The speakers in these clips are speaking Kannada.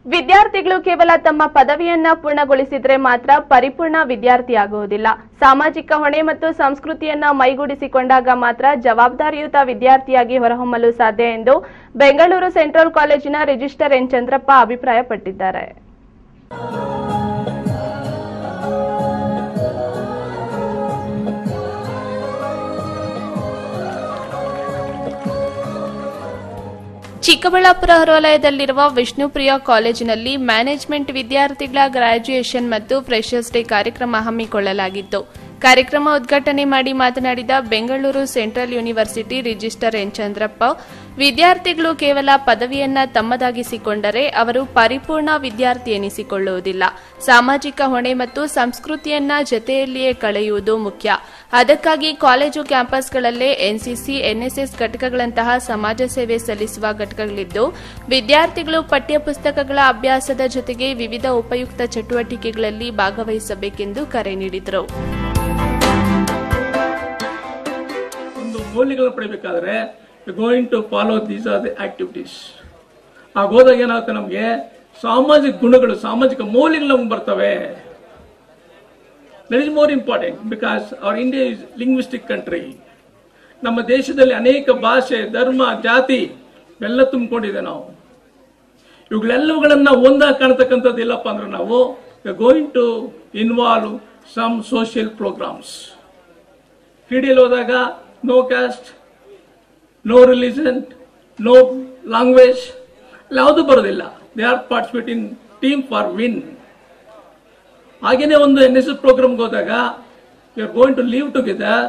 ವಿದ್ಯಾರ್ಥಿಗಳು ಕೇವಲ ತಮ್ಮ ಪದವಿಯನ್ನ ಪೂರ್ಣಗೊಳಿಸಿದ್ರೆ ಮಾತ್ರ ಪರಿಪೂರ್ಣ ವಿದ್ಯಾರ್ಥಿಯಾಗುವುದಿಲ್ಲ ಸಾಮಾಜಿಕ ಹೊಣೆ ಮತ್ತು ಸಂಸ್ಕೃತಿಯನ್ನ ಮೈಗೂಡಿಸಿಕೊಂಡಾಗ ಮಾತ್ರ ಜವಾಬ್ದಾರಿಯುತ ವಿದ್ಯಾರ್ಥಿಯಾಗಿ ಹೊರಹೊಮ್ಮಲು ಸಾಧ್ಯ ಎಂದು ಬೆಂಗಳೂರು ಸೆಂಟ್ರಲ್ ಕಾಲೇಜಿನ ರಿಜಿಸ್ಟರ್ ಎನ್ ಚಂದ್ರಪ್ಪ ಅಭಿಪ್ರಾಯಪಟ್ಟಿದ್ದಾರೆ ಚಿಕ್ಕಬಳ್ಳಾಪುರ ಹೊರವಲಯದಲ್ಲಿರುವ ವಿಷ್ಣುಪ್ರಿಯ ಕಾಲೇಜಿನಲ್ಲಿ ಮ್ಯಾನೇಜ್ಮೆಂಟ್ ವಿದ್ಯಾರ್ಥಿಗಳ ಗ್ರಾಜ್ಯುಯೇಷನ್ ಮತ್ತು ಫ್ರೆಷರ್ಸ್ ಡೇ ಕಾರ್ಯಕ್ರಮ ಹಮ್ಮಿಕೊಳ್ಳಲಾಗಿತ್ತು ಕಾರ್ಯಕ್ರಮ ಉದ್ಘಾಟನೆ ಮಾಡಿ ಮಾತನಾಡಿದ Bengaluru central university register N Chandrappa ವಿದ್ಯಾರ್ಥಿಗಳು ಕೇವಲ ಪದವಿಯನ್ನ ತಮ್ಮದಾಗಿಸಿಕೊಂಡರೆ ಅವರು ಪರಿಪೂರ್ಣ ವಿದ್ಯಾರ್ಥಿ ಎನಿಸಿಕೊಳ್ಳುವುದಿಲ್ಲ ಸಾಮಾಜಿಕ ಹೊಣೆ ಮತ್ತು ಸಂಸ್ಕೃತಿಯನ್ನ ಜತೆಯಲ್ಲಿಯೇ ಕಳೆಯುವುದು ಮುಖ್ಯ ಅದಕ್ಕಾಗಿ ಕಾಲೇಜು ಕ್ಯಾಂಪಸ್ಗಳಲ್ಲೇ ಎನ್ಸಿಸಿ ಎನ್ಎಸ್ಎಸ್ ಘಟಕಗಳಂತಹ ಸಮಾಜ ಸೇವೆ ಸಲ್ಲಿಸುವ ಘಟಕಗಳಿದ್ದು ವಿದ್ಯಾರ್ಥಿಗಳು ಪಠ್ಯಪುಸ್ತಕಗಳ ಅಭ್ಯಾಸದ ಜೊತೆಗೆ ವಿವಿಧ ಉಪಯುಕ್ತ ಚಟುವಟಿಕೆಗಳಲ್ಲಿ ಭಾಗವಹಿಸಬೇಕೆಂದು ಕರೆ ನೀಡಿದರು ಒಂದು ಮೌಲ್ಯಗಳನ್ನು ಪಡಿಬೇಕಾದ್ರೆ going to follow these are the activities ಆಗ ಹೋದಾಗ ಏನಾಗುತ್ತೆ ನಮಗೆ ಸಾಮಾಜಿಕ ಗುಣಗಳು ಸಾಮಾಜಿಕ ಮೌಲ್ಯಗಳು ನಮ್ಗೆ ಬರ್ತವೆ that is more important because our India is linguistic country ನಮ್ಮ ದೇಶದಲ್ಲಿ ಅನೇಕ ಭಾಷೆ ಧರ್ಮ ಜಾತಿ ಎಲ್ಲ ತುಂಬಿಕೊಂಡಿದೆ ನಾವು ಇವುಗಳೆಲ್ಲವುಗಳನ್ನ ಒಂದಾಗಿ ಕಾಣ್ತಕ್ಕಂಥದ್ದು ಇಲ್ಲಪ್ಪ ಅಂದ್ರೆ ನಾವು going to involve some social programs ಕ್ರೀಡೆಯಲ್ಲಿ ಹೋದಾಗ no caste no religion no language ಯಾವುದು ಬರೋದಿಲ್ಲ they are participate in team for win ಹಾಗೇನೆ ಒಂದು ಎನ್ ಎಸ್ ಎಸ್ ಪ್ರೋಗ್ರಾಮ್ಗೆ ಹೋದಾಗ you are going to live together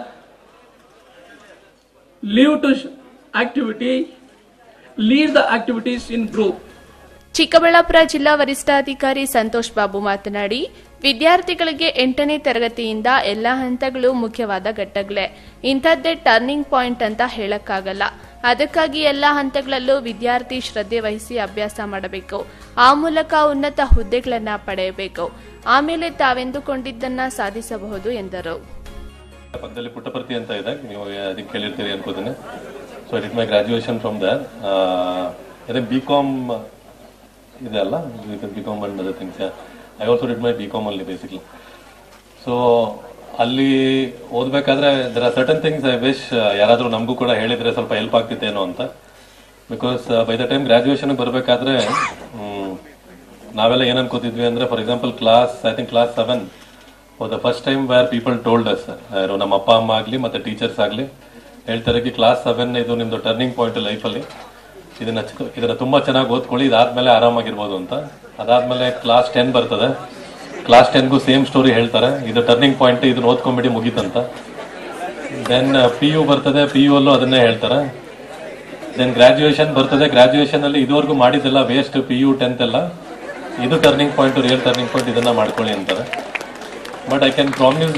live to activity lead the activities in group Chikkaballapur ಜಿಲ್ಲಾ ವರಿಷ್ಠಾಧಿಕಾರಿ ಸಂತೋಷ್ ಬಾಬು ಮಾತನಾಡಿ ವಿದ್ಯಾರ್ಥಿಗಳಿಗೆ ಎಂಟನೇ ತರಗತಿಯಿಂದ ಎಲ್ಲಾ ಹಂತಗಳು ಮುಖ್ಯವಾದ ಘಟ್ಟಗಳೇ ಇಂಥದ್ದೇ ಟರ್ನಿಂಗ್ ಪಾಯಿಂಟ್ ಅಂತ ಹೇಳಕ್ಕಾಗಲ್ಲ ಅದಕ್ಕಾಗಿ ಎಲ್ಲಾ ಹಂತಗಳಲ್ಲೂ ವಿದ್ಯಾರ್ಥಿ ಶ್ರದ್ಧೆ ವಹಿಸಿ ಅಭ್ಯಾಸ ಮಾಡಬೇಕು ಆ ಮೂಲಕ ಉನ್ನತ ಹುದ್ದೆಗಳನ್ನ ಪಡೆಯಬೇಕು ಆಮೇಲೆ ತಾವೆಂದುಕೊಂಡಿದ್ದನ್ನ ಸಾಧಿಸಬಹುದು ಎಂದರು ಪಕ್ಕದಲ್ಲಿ ಪುಟ್ಟಪರ್ತಿ ಅಂತ ಇದೆ ನೀವು ಅದಕ್ಕೆ ಕೇಳಿರ್ತೀರಿ ಅನ್ಕೋತೀನಿ so it is my graduation from there ಅದೇ ಬಿ ಕಾಮ್ ಇದೆ ಅಲ್ಲ B com and other things I also did my B com ಅಲ್ಲಿ ಬೇಸಿಕ್ಲಿ ಸೊ ಅಲ್ಲಿ ಓದ್ಬೇಕಾದ್ರೆ there are certain things I wish ಯಾರಾದರೂ ನಮಗೂ ಕೂಡ ಹೇಳಿದ್ರೆ ಸ್ವಲ್ಪ ಹೆಲ್ಪ್ ಆಗ್ತಿತ್ತೇನೋ ಅಂತ because by the time graduation ಬರಬೇಕಾದ್ರೆ ನಾವೆಲ್ಲ ಏನ್ ಅನ್ಕೋತಿದ್ವಿ ಅಂದ್ರೆ for example class I think class seven for the first time where people told us ಯಾರು ನಮ್ಮ ಅಪ್ಪ ಅಮ್ಮ ಆಗಲಿ ಮತ್ತೆ ಟೀಚರ್ಸ್ ಆಗಲಿ ಹೇಳ್ತಾರೆ ಕಿ ಕ್ಲಾಸ್ ಸೆವೆನ್ ಇದು ನಿಮ್ದು ಟರ್ನಿಂಗ್ ಪಾಯಿಂಟ್ ಲೈಫಲ್ಲಿ ಇದನ್ನ ಚ- ಇದನ್ನ ತುಂಬಾ ಚೆನ್ನಾಗಿ ಓದ್ಕೊಳ್ಳಿ ಇದಾದ್ಮೇಲೆ ಆರಾಮಾಗಿರ್ಬೋದು ಅಂತ ಅದಾದ್ಮೇಲೆ ಕ್ಲಾಸ್ ಟೆನ್ ಬರ್ತದೆ ಕ್ಲಾಸ್ ಟೆನ್ಗೂ ಸೇಮ್ ಸ್ಟೋರಿ ಹೇಳ್ತಾರೆ ಇದು ಟರ್ನಿಂಗ್ ಪಾಯಿಂಟ್ ಇದನ್ನ ಓದ್ಕೊಂಬಿಡಿ ಮುಗೀತಂತ ದೆನ್ ಪಿ ಯು ಬರ್ತದೆ ಪಿ ಯು ಅಲ್ಲೂ ಅದನ್ನೇ ಹೇಳ್ತಾರೆ ದೆನ್ ಗ್ರಾಜುಯೇಷನ್ ಬರ್ತದೆ ಗ್ರಾಜುಯೇಷನ್ ಅಲ್ಲಿ ಇದುವರೆಗೂ ಮಾಡಿದ್ದೆಲ್ಲ ವೇಸ್ಟ್ ಪಿ ಯು ಟೆಂತ್ ಎಲ್ಲ ಇದು turning point real turning point ಇದನ್ನ ಮಾಡ್ಕೊಳ್ಳಿ ಅಂತಾರೆ but I can promise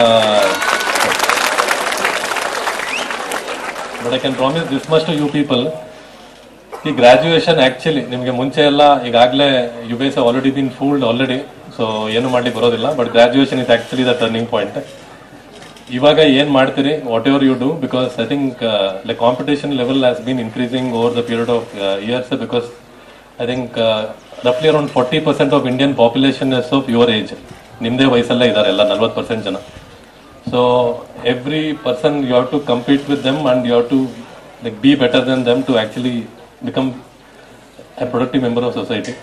but I can promise this must to you people ಈ ಗ್ರಾಜುಯೇಷನ್ ಆಕ್ಚುಲಿ ನಿಮಗೆ ಮುಂಚೆ ಎಲ್ಲ ಈಗಾಗಲೇ you base already been fooled already so ಏನು ಮಾಡ್ಲಿಕ್ಕೆ ಬರೋದಿಲ್ಲ but graduation is actually the turning point ಇವಾಗ ಏನ್ ಮಾಡ್ತೀರಿ whatever you do because I think like competition level has been increasing over the period of years because I think ರಫ್ಲಿ around forty percent of Indian population is of your age ನಿಮ್ದೇ ವಯಸ್ಸಲ್ಲೇ ಇದ್ದಾರೆ ಎಲ್ಲ ನಲ್ವತ್ತು ಪರ್ಸೆಂಟ್ ಜನ so every person you have to compete with them and you have to like be better than them to actually become a productive member of society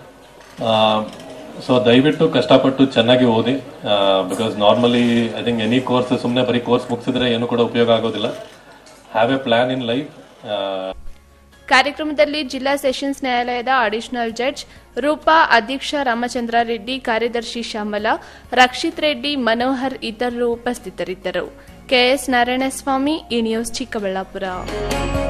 so ದಯವಿಟ್ಟು ಕಷ್ಟಪಟ್ಟು ಚೆನ್ನಾಗಿ ಓದಿ because normally I think any course ಸುಮ್ಮನೆ ಬರೀ ಕೋರ್ಸ್ ಮುಗಿಸಿದ್ರೆ ಏನು ಕೂಡ ಉಪಯೋಗ ಆಗೋದಿಲ್ಲ have a plan in life ಕಾರ್ಯಕ್ರಮದಲ್ಲಿ ಜಿಲ್ಲಾ ಸೆಷನ್ಸ್ ನ್ಯಾಯಾಲಯದ ಅಡಿಷನಲ್ ಜಡ್ಜ್ ರೂಪಾ ಅಧ್ಯಕ್ಷ ರಾಮಚಂದ್ರ ರೆಡ್ಡಿ ಕಾರ್ಯದರ್ಶಿ ಶ್ಯಾಮಲ ರಕ್ಷಿತ್ ರೆಡ್ಡಿ ಮನೋಹರ್ ಇತರರು ಉಪಸ್ಥಿತರಿದ್ದರು ಕೆಎಸ್ ನಾರಾಯಣಸ್ವಾಮಿ ಈ ನ್ಯೂಸ್ ಚಿಕ್ಕಬಳ್ಳಾಪುರ